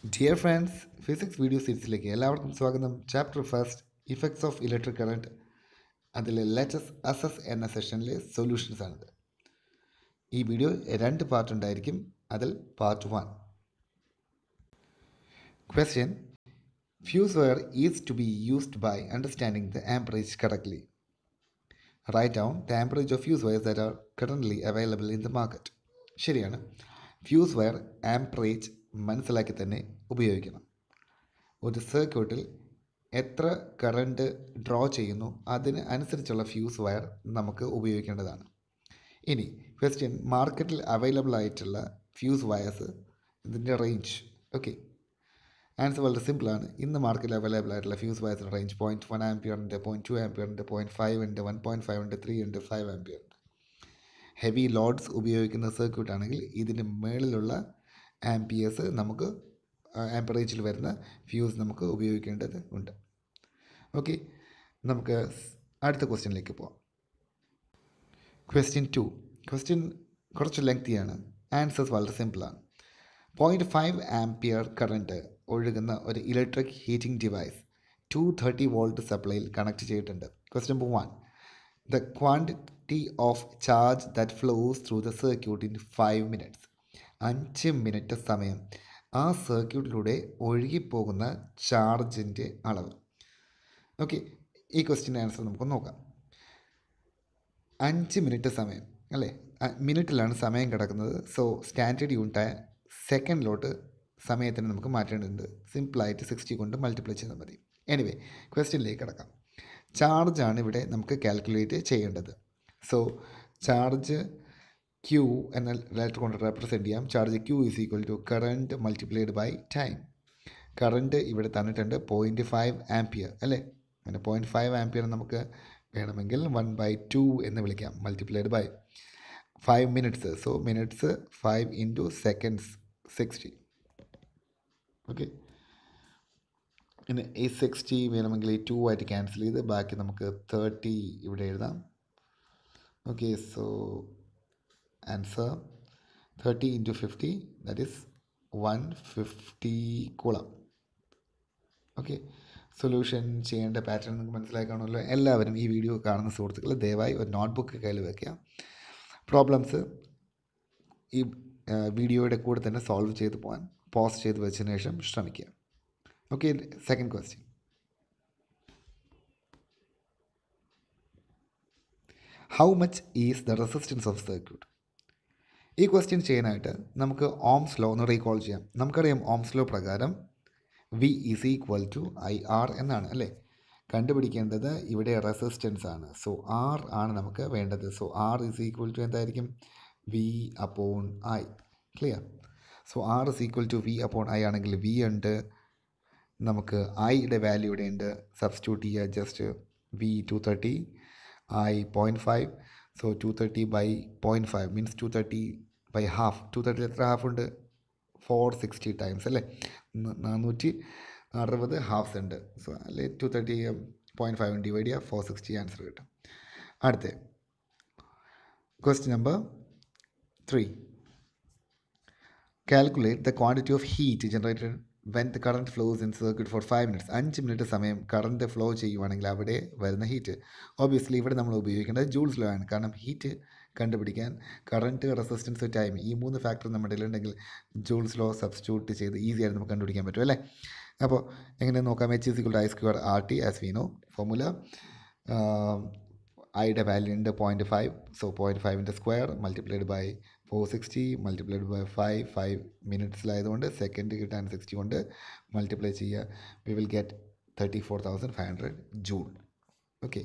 dear friends physics video സീരീസിലേക്ക് എല്ലാവർക്കും സ്വാഗതം chapter first effects of electric current അതിലെ ലെറ്റസ് അസസ് എന്ന സെഷനിലെ സൊല്യൂഷൻസ് ആണിത് ഈ വീഡിയോ രണ്ട് പാർട്ട് ഉണ്ടായിരിക്കും അതിൽ part one question fuse wire is to be used by understanding the amperage correctly write down the amperage of fuse wires that are currently available in the market ശരിയാണ് fuse wire amperage മനസ്സിലാക്കി തന്നെ ഉപയോഗിക്കണം ഒരു സർക്യൂട്ടിൽ എത്ര current draw ചെയ്യുന്നു അതിന് അനുസരിച്ചുള്ള ഫ്യൂസ് വയർ നമുക്ക് ഉപയോഗിക്കേണ്ടതാണ് ഇനി ക്വസ്റ്റ്യൻ മാർക്കറ്റിൽ അവൈലബിൾ ആയിട്ടുള്ള ഫ്യൂസ് വയർസ് ഇതിൻ്റെ റേഞ്ച് ഓക്കെ ആൻസർ വളരെ സിമ്പിളാണ് ഇന്ന് മാർക്കറ്റിൽ അവൈലബിൾ ആയിട്ടുള്ള ഫ്യൂസ് വയർസിൻ്റെ റേഞ്ച് പോയിൻറ്റ് വൺ ആംപിയർ ഉണ്ട് പോയിൻറ്റ് ടു ആംപിയർ ഉണ്ട് പോയിൻറ്റ് ഫൈവ് ഉണ്ട് വൺ പോയിൻറ്റ് ഫൈവ് ഉണ്ട് ത്രീ ഉണ്ട് ഫൈവ് ആംപിയർ ഉണ്ട് ഹെവി ലോഡ്സ് ഉപയോഗിക്കുന്ന സർക്യൂട്ട് ആണെങ്കിൽ ഇതിന് മേളിലുള്ള ആംപിയേഴ്സ് നമുക്ക് ആംപറേജിൽ വരുന്ന ഫ്യൂസ് നമുക്ക് ഉപയോഗിക്കേണ്ടത് ഉണ്ട് ഓക്കെ നമുക്ക് അടുത്ത ക്വസ്റ്റ്യനിലേക്ക് പോവാം ക്വസ്റ്റ്യൻ ടു ക്വസ്റ്റ്യൻ കുറച്ച് ലെങ്തിയാണ് ആൻസേഴ്സ് വളരെ സിമ്പിളാണ് പോയിൻറ്റ് ഫൈവ് ആംപിയർ കറണ്ട് ഒഴുകുന്ന ഒരു electric heating device two thirty volt സപ്ലൈയിൽ കണക്ട് ചെയ്തിട്ടുണ്ട് question number one the quantity of charge that flows through the circuit in five minutes അഞ്ച് മിനിറ്റ് സമയം ആ സർക്യൂട്ടിലൂടെ ഒഴുകിപ്പോകുന്ന ചാർജിൻ്റെ അളവ് ഓക്കെ ഈ ക്വസ്റ്റ്യൻ ആൻസർ നമുക്ക് നോക്കാം അഞ്ച് മിനിറ്റ് സമയം അല്ലേ മിനിറ്റിലാണ് സമയം കിടക്കുന്നത് സോ സ്റ്റാൻഡേർഡ് യൂണിറ്റായ സെക്കൻഡിലോട്ട് സമയത്തിന് നമുക്ക് മാറ്റേണ്ടതുണ്ട് സിമ്പിളായിട്ട് സിക്സ്റ്റി കൊണ്ട് മൾട്ടിപ്ലൈ ചെയ്താൽ മതി എനിവേ ക്വസ്റ്റ്യനിലേക്ക് കിടക്കാം ചാർജാണ് ഇവിടെ നമുക്ക് കാൽക്കുലേറ്റ് ചെയ്യേണ്ടത് സോ ചാർജ് ക്യൂ എന്ന ലെറ്റർ കൊണ്ട് റെപ്രസെൻറ്റ് ചെയ്യാം charge Q is equal to current multiplied by time current ഇവിടെ തന്നിട്ടുണ്ട് പോയിൻറ്റ് ഫൈവ് ആംപിയർ അല്ലേ അങ്ങനെ പോയിൻറ്റ് ഫൈവ് ആംപിയർ നമുക്ക് വേണമെങ്കിൽ വൺ ബൈ ടു എന്ന് വിളിക്കാം multiplied by five minutes so minutes five into seconds sixty okay പിന്നെ ഈ സിക്സ്റ്റി വേണമെങ്കിൽ ഈ ടു ആയിട്ട് ക്യാൻസൽ ചെയ്ത് ബാക്കി നമുക്ക് തേർട്ടി ഇവിടെ എഴുതാം okay so answer thirty into fifty that is one fifty coulomb okay solution ചെയ്യേണ്ട പാറ്റേൺ നിങ്ങൾക്ക് മനസ്സിലായി കാണുമല്ലോ എല്ലാവരും ഈ വീഡിയോ കാണുന്ന സുഹൃത്തുക്കൾ ദയവായി ഒരു നോട്ട്ബുക്ക് കയ്യിൽ വയ്ക്കുക പ്രോബ്ലംസ് ഈ വീഡിയോയുടെ കൂടെ തന്നെ സോൾവ് ചെയ്ത് പോകാൻ പോസ് ചെയ്ത് വെച്ചതിന് ശേഷം ശ്രമിക്കുക okay second question how much is the resistance of circuit ഈ ക്വസ്റ്റ്യൻ ചെയ്യാനായിട്ട് നമുക്ക് ഓംസ് ലോ ഒന്ന് റീകോൾ ചെയ്യാം നമുക്കറിയാം ഓംസ് ലോ പ്രകാരം V is equal to I R എന്നാണ് അല്ലേ കണ്ടുപിടിക്കേണ്ടത് ഇവിടെ റെസിസ്റ്റൻസ് ആണ് സോ ആർ ആണ് നമുക്ക് വേണ്ടത് so R is equal to എന്തായിരിക്കും V upon I clear so R is equal to V upon I ആണെങ്കിൽ വി ഉണ്ട് നമുക്ക് ഐയുടെ വാല്യൂ ഇവിടെ ഉണ്ട് സബ്സ്റ്റിറ്റ്യൂട്ട് ചെയ്യുക just V two thirty I point five so two thirty by point five means two thirty by half two thirty എത്ര half ഉണ്ട് four sixty times അല്ലേ നാനൂറ്റി അറുപത് ഹാഫ്സ് ഉണ്ട് സോ അല്ലെ two thirty point five divide ചെയ്യുക four sixty answer കിട്ടും അടുത്ത question number three calculate the quantity of heat generated when the current flows in circuit for five minutes അഞ്ച് minute സമയം കറണ്ട് ഫ്ലോ ചെയ്യുവാണെങ്കിൽ അവിടെ വരുന്ന ഹീറ്റ് ഓബിയസ്ലി ഇവിടെ നമ്മൾ ഉപയോഗിക്കേണ്ടത് ജൂൾസ് ലോ ആണ് കാരണം ഹീറ്റ് കണ്ടുപിടിക്കാൻ കറണ്ട് റെസിസ്റ്റൻസ് ടൈം ഈ മൂന്ന് ഫാക്ടർ നമ്മുടെ ഉണ്ടെങ്കിൽ ജൂൾസ് ലോ സബ്സ്റ്റിറ്റ്യൂട്ട് ചെയ്ത് ഈസി ആയിട്ട് നമുക്ക് കണ്ടുപിടിക്കാൻ പറ്റും അല്ലേ അപ്പോൾ എങ്ങനെ നോക്കാം H is equal I square R T as we know formula ഐയുടെ വാല്യൂ ഉണ്ട് പോയിൻറ്റ് ഫൈവ് സോ പോയിൻറ്റ് ഫൈവിൻ്റെ square multiplied by four sixty multiplied by five five മിനിറ്റ്സിലായതുകൊണ്ട് സെക്കൻഡ് കിട്ടാൻ സിക്സ്റ്റി കൊണ്ട് മൾട്ടിപ്ലൈ ചെയ്യുക we will get thirty four thousand five hundred joule okay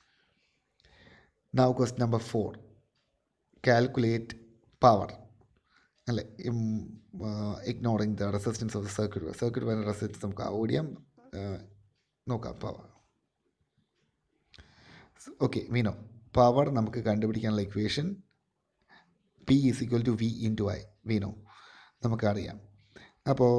now quest number four calculate power അല്ലേ ignoring the resistance of the circuit circuit വരുന്ന resistance നമുക്ക് ഓടിയം നോക്കാം power okay we know power നമുക്ക് കണ്ടുപിടിക്കാനുള്ള equation P is equal to V into I we know വീനോ നമുക്കറിയാം അപ്പോൾ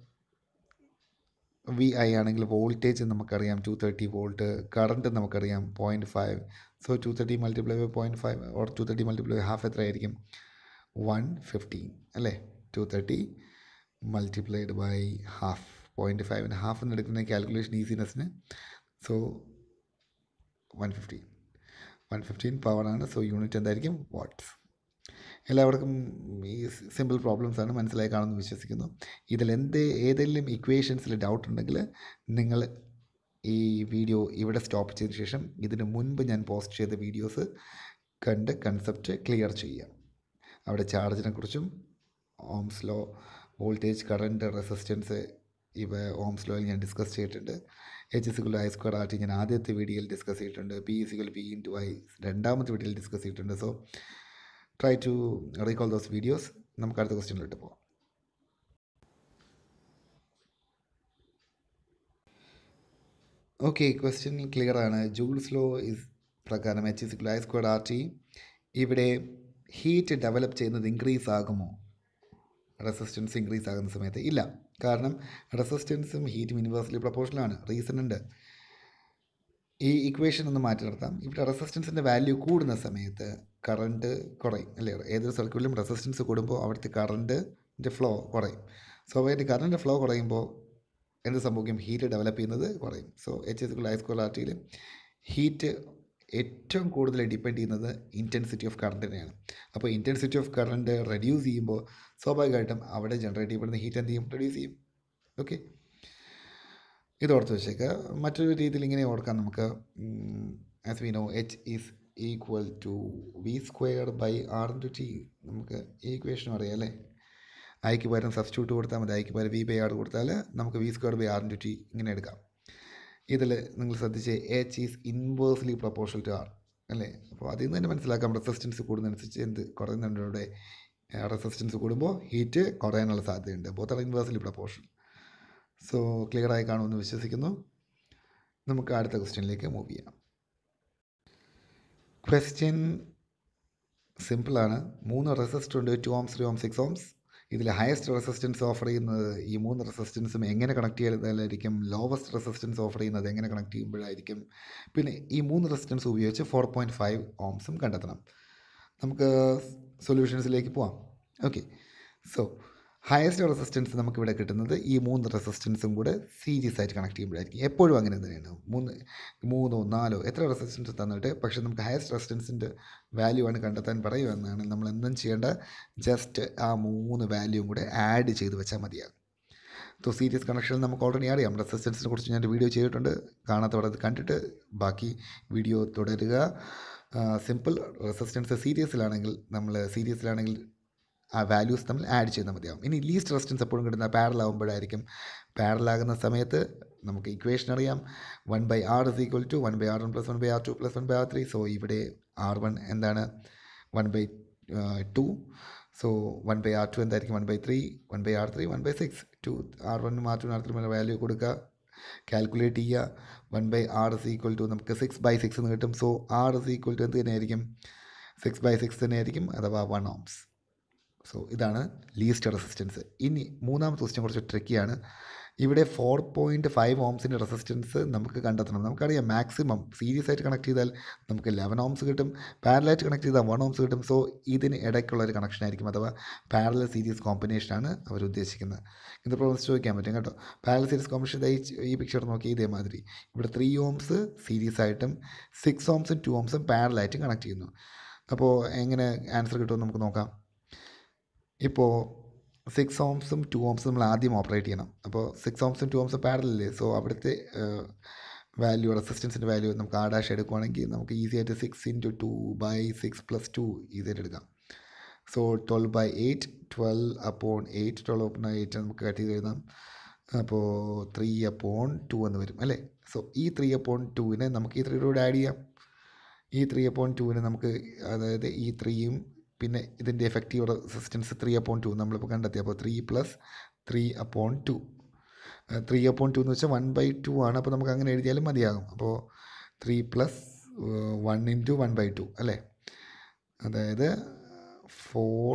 വി ഐ ആണെങ്കിൽ വോൾട്ടേജ് നമുക്കറിയാം ടു തേർട്ടി വോൾട്ട് കറണ്ട് നമുക്കറിയാം point five so two thirty multiply by point five or two thirty multiply by half എത്രയായിരിക്കും one fifteen അല്ലേ two thirty multiplied by half point ഫൈവിന് half എന്ന് എടുക്കുന്ന calculation ഈസിനെസ്സിന് so one fifteen one fifteen പവറാണ് so unit എന്തായിരിക്കും watts എല്ലാവർക്കും ഈ simple problems ആണ് മനസ്സിലായി കാണുമെന്ന് വിശ്വസിക്കുന്നു ഇതിൽ എന്ത് ഏതെങ്കിലും ഇക്വേഷൻസിൽ ഡൗട്ട് ഉണ്ടെങ്കിൽ നിങ്ങൾ ഈ വീഡിയോ ഇവിടെ സ്റ്റോപ്പ് ചെയ്ത ശേഷം ഇതിന് മുൻപ് ഞാൻ പോസ്റ്റ് ചെയ്ത വീഡിയോസ് കണ്ട് കൺസെപ്റ്റ് ക്ലിയർ ചെയ്യുക അവിടെ ചാർജിനെ കുറിച്ചും ohm's law voltage current resistance ഇവ ഓംസ് ലോയിൽ ഞാൻ ഡിസ്കസ് ചെയ്തിട്ടുണ്ട് H is I square R T ഞാൻ ആദ്യത്തെ വീഡിയോയിൽ ഡിസ്കസ് ചെയ്തിട്ടുണ്ട് പി ഇസികൾ പി ഇൻ ടു ഐ രണ്ടാമത്തെ വീഡിയോയിൽ ഡിസ്കസ് ചെയ്തിട്ടുണ്ട് so try to recall those videos നമുക്ക് അടുത്ത ക്വസ്റ്റ്യനിലോട്ട് പോകാം ഓക്കെ ക്വസ്റ്റ്യൻ ക്ലിയർ ആണ് ജൂൾസ് ലോ ഇസ് പ്രകാരം H is I square R T ഇവിടെ ഹീറ്റ് ഡെവലപ്പ് ചെയ്യുന്നത് ഇൻക്രീസ് ആകുമോ റെസിസ്റ്റൻസ് ഇൻക്രീസ് ആകുന്ന സമയത്ത് ഇല്ല കാരണം റെസിസ്റ്റൻസും ഹീറ്റും യൂണിവേഴ്സലി പ്രപ്പോർഷനാണ് റീസൺ ഉണ്ട് ഈ ഇക്വേഷൻ ഒന്ന് മാറ്റി നിർത്താം ഇവിടെ റെസിസ്റ്റൻസിൻ്റെ വാല്യൂ കൂടുന്ന സമയത്ത് കറണ്ട് കുറയും അല്ലേ ഏതൊരു സർക്യൂട്ടിലും റെസിസ്റ്റൻസ് കൂടുമ്പോൾ അവിടുത്തെ കറണ്ടിൻ്റെ ഫ്ലോ കുറയും സ്വാഭാവികമായിട്ട് കറണ്ട് ഫ്ലോ കുറയുമ്പോൾ എന്ത് സംഭവിക്കും ഹീറ്റ് ഡെവലപ്പ് ചെയ്യുന്നത് കുറയും so H is I square R ടിയിൽ ഹീറ്റ് ഏറ്റവും കൂടുതൽ ഡിപ്പെൻഡ് ചെയ്യുന്നത് ഇൻറ്റൻസിറ്റി ഓഫ് കറണ്ടിനെയാണ് അപ്പോൾ ഇൻറ്റൻസിറ്റി ഓഫ് കറണ്ട് റെഡ്യൂസ് ചെയ്യുമ്പോൾ സ്വാഭാവികമായിട്ടും അവിടെ ജനറേറ്റ് ചെയ്യപ്പെടുന്ന ഹീറ്റ് എന്ത് ചെയ്യും റെഡ്യൂസ് ചെയ്യും ഓക്കെ ഇത് ഓർത്ത് വെച്ചേക്കുക മറ്റൊരു രീതിയിൽ ഇങ്ങനെ ഓർക്കാം നമുക്ക് as we know H is equal to V square by R into T നമുക്ക് ഈ ഇക്വേഷനും അറിയാം അല്ലേ ഐക്ക് പകരം സബ്സ്റ്റിറ്റ്യൂട്ട് കൊടുത്താൽ മതി ഐക്ക് പകരം വി ബൈ ആർ കൊടുത്താൽ നമുക്ക് V square by R into T ഇങ്ങനെ എടുക്കാം ഇതിൽ നിങ്ങൾ ശ്രദ്ധിച്ച് H is inversely proportional to R അല്ലേ അപ്പോൾ അതിൽ നിന്ന് തന്നെ മനസ്സിലാക്കാം റെസിസ്റ്റൻസ് കൂടുന്നതനുസരിച്ച് എന്ത് കുറയുന്നുണ്ട് ഇവിടെ റെസിസ്റ്റൻസ് കൂടുമ്പോൾ ഹീറ്റ് കുറയാനുള്ള സാധ്യതയുണ്ട് both R inversely proportion so clear ആയി കാണുമെന്ന് വിശ്വസിക്കുന്നു നമുക്ക് അടുത്ത ക്വസ്റ്റ്യനിലേക്ക് മൂവ് ചെയ്യാം ക്വസ്റ്റ്യൻ സിമ്പിളാണ് മൂന്ന് റെസിസ്റ്റർ ഉണ്ട് two ohms three ohm six ohms ഇതിൽ ഹയസ്റ്റ് റെസിസ്റ്റൻസ് ഓഫർ ചെയ്യുന്നത് ഈ മൂന്ന് റെസിസ്റ്റൻസും എങ്ങനെ കണക്ട് ചെയ്താലായിരിക്കും ലോവസ്റ്റ് റെസിസ്റ്റൻസ് ഓഫർ ചെയ്യുന്നത് എങ്ങനെ കണക്ട് ചെയ്യുമ്പോഴായിരിക്കും പിന്നെ ഈ മൂന്ന് റെസിസ്റ്റൻസ് ഉപയോഗിച്ച് ഫോർ പോയിൻറ്റ് ഫൈവ് ഓംസും കണ്ടെത്തണം നമുക്ക് സൊല്യൂഷൻസിലേക്ക് പോവാം ഓക്കെ സോ ഹയസ്റ്റ് റെസിസ്റ്റൻസ് നമുക്കിവിടെ കിട്ടുന്നത് ഈ മൂന്ന് റെസിസ്റ്റൻസും കൂടെ സീരീസ് ആയിട്ട് കണക്ട് ചെയ്യുമ്പോഴായിരിക്കും എപ്പോഴും അങ്ങനെ തന്നെയാണ് മൂന്ന് മൂന്നോ നാലോ എത്ര റെസിസ്റ്റൻസ് തന്നിട്ട് പക്ഷേ നമുക്ക് ഹയസ്റ്റ് റെസിസ്റ്റൻസിൻ്റെ വാല്യൂ ആണ് കണ്ടെത്താൻ പറയുമെന്നാണ് നമ്മൾ എന്തും ചെയ്യേണ്ട ജസ്റ്റ് ആ മൂന്ന് വാല്യൂവും കൂടെ ആഡ് ചെയ്ത് വെച്ചാൽ മതിയാകും സോ സീരീസ് കണക്ഷനിൽ നമുക്ക് ഓൾറെഡി അറിയാം റെസിസ്റ്റൻസിനെ കുറിച്ച് ഞാൻ വീഡിയോ ചെയ്തിട്ടുണ്ട് കാണാത്തവർ അത് കണ്ടിട്ട് ബാക്കി വീഡിയോ തുടരുക സിമ്പിൾ റെസിസ്റ്റൻസ് സീരീസിലാണെങ്കിൽ നമ്മൾ സീരീസിലാണെങ്കിൽ ആ വാല്യൂസ് തമ്മിൽ ആഡ് ചെയ്താൽ മതിയാവും ഇനി ലീസ്റ്റ് റെസിസ്റ്റൻസ് എപ്പോഴും കിട്ടുന്ന പാരലാകുമ്പോഴായിരിക്കും പാരലാകുന്ന സമയത്ത് നമുക്ക് ഇക്വേഷൻ അറിയാം one by R is equal to one by R one plus one by R two plus one by R three so ഇവിടെ ആർ വൺ എന്താണ് one by two so one by R two എന്തായിരിക്കും one by three one by R three one by six two R വണ്ണും R two R three value കൊടുക്കുക calculate ചെയ്യുക one by R is equal to നമുക്ക് six by six എന്ന് കിട്ടും so R is equal to എന്ത് തന്നെയായിരിക്കും six by six തന്നെയായിരിക്കും അഥവാ വൺ ഓംസ് സോ ഇതാണ് ലീസ്റ്റ് റെസിസ്റ്റൻസ് ഇനി മൂന്നാമത്തെ ക്വസ്റ്റ്യൻ കുറച്ച് ട്രിക്കിയാണ് ഇവിടെ ഫോർ പോയിൻറ്റ് ഫൈവ് ഓംസിൻ്റെ റെസിസ്റ്റൻസ് നമുക്ക് കണ്ടെത്തണം നമുക്കറിയാം മാക്സിമം സീരീസ് ആയിട്ട് കണക്ട് ചെയ്താൽ നമുക്ക് ലെവൻ ഓംസ് കിട്ടും പാരലായിട്ട് കണക്ട് ചെയ്താൽ വൺ ഓംസ് കിട്ടും സോ ഇതിന് ഇടയ്ക്കുള്ള ഒരു കണക്ഷൻ ആയിരിക്കും അഥവാ പാരലൽ സീരീസ് കോമ്പിനേഷനാണ് അവർ ഉദ്ദേശിക്കുന്നത് ഇത് പ്രോബ്ലംസ് ചോദിക്കാൻ പറ്റും കേട്ടോ പാരലൽ സീരീസ് കോമ്പിനേഷൻ ഈ ഈ പിക്ചർ നോക്കി ഇതേമാതിരി ഇവിടെ ത്രീ ഓംസ് സീരീസ് ആയിട്ടും സിക്സ് ഓംസും ടു ഓംസും പാരലായിട്ടും കണക്ട് ചെയ്യുന്നു അപ്പോൾ എങ്ങനെ ആൻസർ കിട്ടുമെന്ന് നമുക്ക് നോക്കാം ഇപ്പോൾ സിക്സ് ഓംസും ടു ഓംസും നമ്മൾ ആദ്യം ഓപ്പറേറ്റ് ചെയ്യണം അപ്പോൾ സിക്സ് ഓംസും ടു ഓംസും പാരലല്ലേ സോ അവിടുത്തെ വാല്യൂ റെസിസ്റ്റൻസിൻ്റെ വാല്യൂ നമുക്ക് ആ ഡാഷ് എടുക്കുവാണെങ്കിൽ നമുക്ക് ഈസി ആയിട്ട് six into two by six plus two easy ആയിട്ട് എടുക്കാം so twelve by eight twelve upon eight twelve upon eight നമുക്ക് കട്ട് ചെയ്ത് എഴുതാം അപ്പോൾ ത്രീ അപ്പോൺ ടു എന്ന് വരും അല്ലേ സോ ഈ ത്രീ അപ്പോൺ ടുവിനെ നമുക്ക് ഈ ത്രീയുടെ കൂടെ ആഡ് ചെയ്യാം ഈ ത്രീ അപ്പോൺ ടുവിന് നമുക്ക് അതായത് ഈ ത്രീയും പിന്നെ ഇതിൻ്റെ effective resistance three upon two നമ്മളിപ്പോൾ കണ്ടെത്തി അപ്പോൾ three plus three upon two three upon two എന്ന് വെച്ചാൽ വൺ ബൈ ടു ആണ് അപ്പോൾ നമുക്ക് അങ്ങനെ എഴുതിയാലും മതിയാകും അപ്പോൾ three plus one into one by two അല്ലേ അതായത് four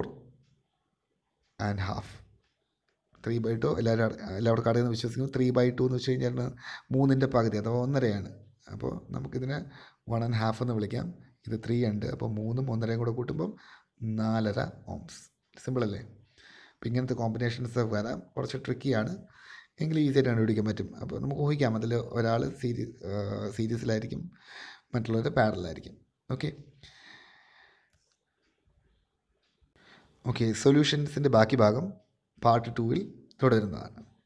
and half three by two എല്ലാവരും എല്ലാവർക്കും അറിയുന്ന വിശ്വസിക്കുന്നു ത്രീ ബൈ ടു എന്ന് വെച്ച് കഴിഞ്ഞാൽ മൂന്നിൻ്റെ പകുതി അഥവാ ഒന്നരയാണ് അപ്പോൾ നമുക്കിതിനെ വൺ ആൻഡ് ഹാഫ് എന്ന് വിളിക്കാം ഇത് ത്രീ ഉണ്ട് അപ്പോൾ മൂന്നും ഒന്നരയും കൂടെ കൂട്ടുമ്പം നാലര ഓംസ് സിമ്പിൾ അല്ലേ അപ്പോൾ ഇങ്ങനത്തെ കോമ്പിനേഷൻസ് വരാം കുറച്ച് ട്രിക്കിയാണ് എങ്കിലും ഈസിയായിട്ട് കണ്ടുപിടിക്കാൻ പറ്റും അപ്പോൾ നമുക്ക് ഊഹിക്കാം അതിൽ ഒരാൾ സീരി സീരീസിലായിരിക്കും മറ്റുള്ളവർ പാരലായിരിക്കും ഓക്കെ ഓക്കെ സൊല്യൂഷൻസിൻ്റെ ബാക്കി ഭാഗം പാർട്ട് ടൂവിൽ തുടരുന്നതാണ്